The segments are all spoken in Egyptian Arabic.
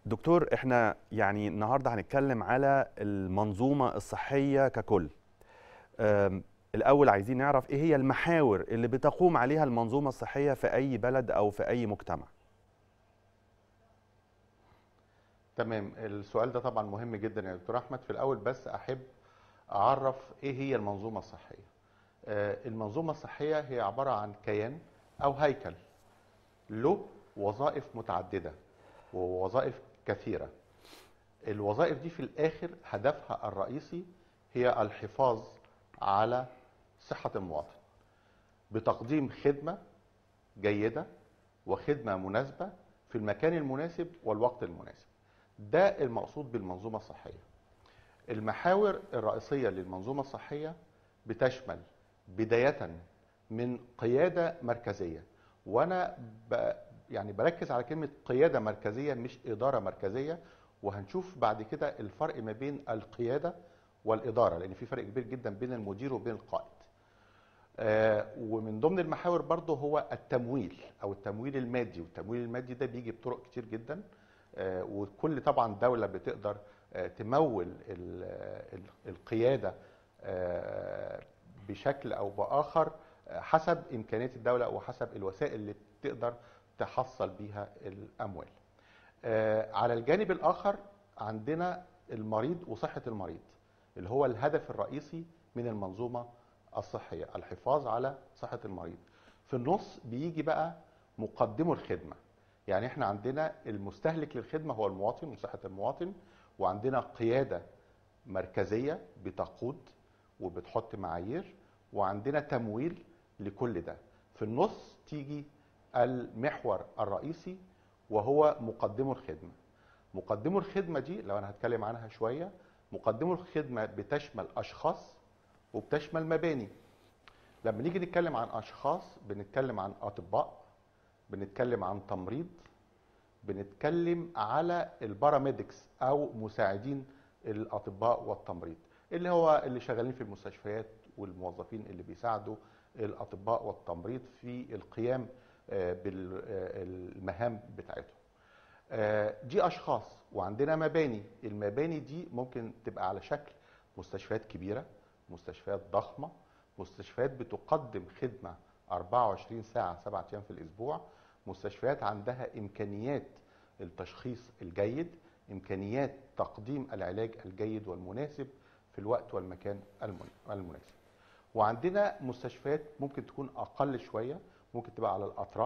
دكتور احنا يعني النهارده هنتكلم على المنظومه الصحيه ككل أم، الاول عايزين نعرف ايه هي المحاور اللي بتقوم عليها المنظومه الصحيه في اي بلد او في اي مجتمع تمام السؤال ده طبعا مهم جدا يا دكتور احمد في الاول بس احب اعرف ايه هي المنظومه الصحيه آه، المنظومه الصحيه هي عباره عن كيان او هيكل له وظائف متعدده ووظائف كثيره الوظائف دي في الاخر هدفها الرئيسي هي الحفاظ على صحه المواطن بتقديم خدمه جيده وخدمه مناسبه في المكان المناسب والوقت المناسب ده المقصود بالمنظومه الصحيه المحاور الرئيسيه للمنظومه الصحيه بتشمل بدايه من قياده مركزيه وانا ب... يعني بركز على كلمه قياده مركزيه مش اداره مركزيه وهنشوف بعد كده الفرق ما بين القياده والاداره لان في فرق كبير جدا بين المدير وبين القائد آه، ومن ضمن المحاور برضه هو التمويل او التمويل المادي والتمويل المادي ده بيجي بطرق كتير جدا آه، وكل طبعا دوله بتقدر آه، تمول ال- ال- القياده آه، بشكل او باخر آه، حسب امكانيات الدوله وحسب الوسائل اللي تقدر تحصل بيها الاموال. آه، على الجانب الاخر عندنا المريض وصحه المريض اللي هو الهدف الرئيسي من المنظومه الصحيه الحفاظ على صحه المريض. في النص بيجي بقى مقدمو الخدمه يعني احنا عندنا المستهلك للخدمه هو المواطن وصحه المواطن وعندنا قياده مركزيه بتقود وبتحط معايير وعندنا تمويل لكل ده في النص تيجي المحور الرئيسي وهو مقدمو الخدمه مقدمو الخدمه دي لو انا هتكلم عنها شويه مقدمو الخدمه بتشمل اشخاص وبتشمل مباني لما نيجي نتكلم عن اشخاص بنتكلم عن اطباء بنتكلم عن تمريض بنتكلم على الباراميدكس او مساعدين الاطباء والتمريض اللي هو اللي شغالين في المستشفيات والموظفين اللي بيساعدوا الاطباء والتمريض في القيام آه، بالمهام بتاعتهم آه، دي اشخاص وعندنا مباني المباني دي ممكن تبقى على شكل مستشفيات كبيره مستشفيات ضخمه مستشفيات بتقدم خدمه 24 ساعه 7 ايام في الاسبوع مستشفيات عندها امكانيات التشخيص الجيد امكانيات تقديم العلاج الجيد والمناسب في الوقت والمكان المن- المناسب وعندنا مستشفيات ممكن تكون اقل شويه ممكن تبقى على الاطراف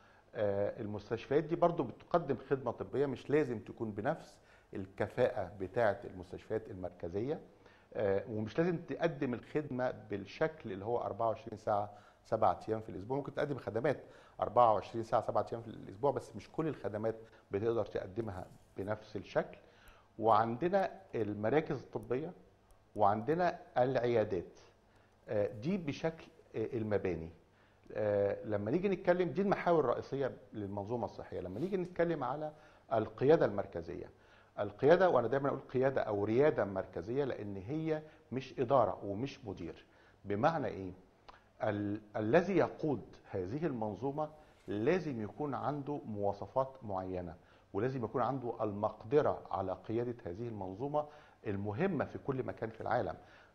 آه، المستشفيات دي برضو بتقدم خدمه طبيه مش لازم تكون بنفس الكفاءه بتاعه المستشفيات المركزيه آه، ومش لازم تقدم الخدمه بالشكل اللي هو 24 ساعه سبعة ايام في الاسبوع ممكن تقدم خدمات 24 ساعه سبعة ايام في الاسبوع بس مش كل الخدمات بتقدر تقدمها بنفس الشكل وعندنا المراكز الطبيه وعندنا العيادات آه، دي بشكل آه، المباني آه، لما نيجي نتكلم دي المحاور الرئيسيه للمنظومه الصحيه لما نيجي نتكلم على القياده المركزيه القياده وانا دايما اقول قياده او رياده مركزيه لان هي مش اداره ومش مدير بمعنى ايه ال- الذي يقود هذه المنظومه لازم يكون عنده مواصفات معينه ولازم يكون عنده المقدره على قياده هذه المنظومه المهمه في كل مكان في العالم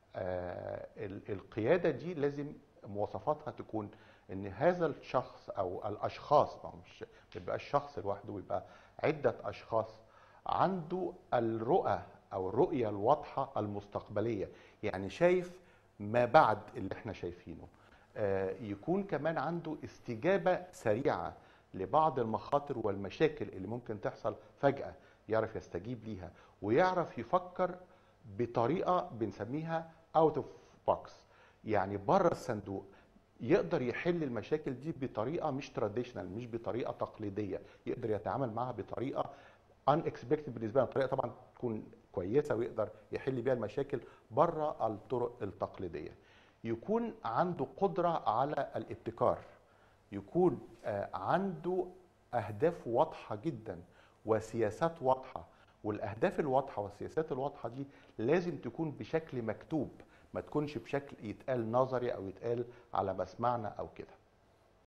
آه، ال- القياده دي لازم مواصفاتها تكون ان هذا الشخص او الاشخاص ما هو مش ما يبقاش شخص لوحده ويبقى عده اشخاص عنده الرؤى او الرؤيه الواضحه المستقبليه يعني شايف ما بعد اللي احنا شايفينه آه، يكون كمان عنده استجابه سريعه لبعض المخاطر والمشاكل اللي ممكن تحصل فجاه يعرف يستجيب ليها ويعرف يفكر بطريقه بنسميها اوت اوف بوكس يعني بره الصندوق يقدر يحل المشاكل دي بطريقه مش تراديشنال مش بطريقه تقليديه يقدر يتعامل معها بطريقه ان اكسبكتد بالنسبه له طريقه طبعا تكون كويسه ويقدر يحل بيها المشاكل بره الطرق التقليديه يكون عنده قدره على الابتكار يكون آه، عنده اهداف واضحه جدا وسياسات واضحه والاهداف الواضحه والسياسات الواضحه دي لازم تكون بشكل مكتوب ما تكونش بشكل يتقال نظري او يتقال على مسمعنا او كده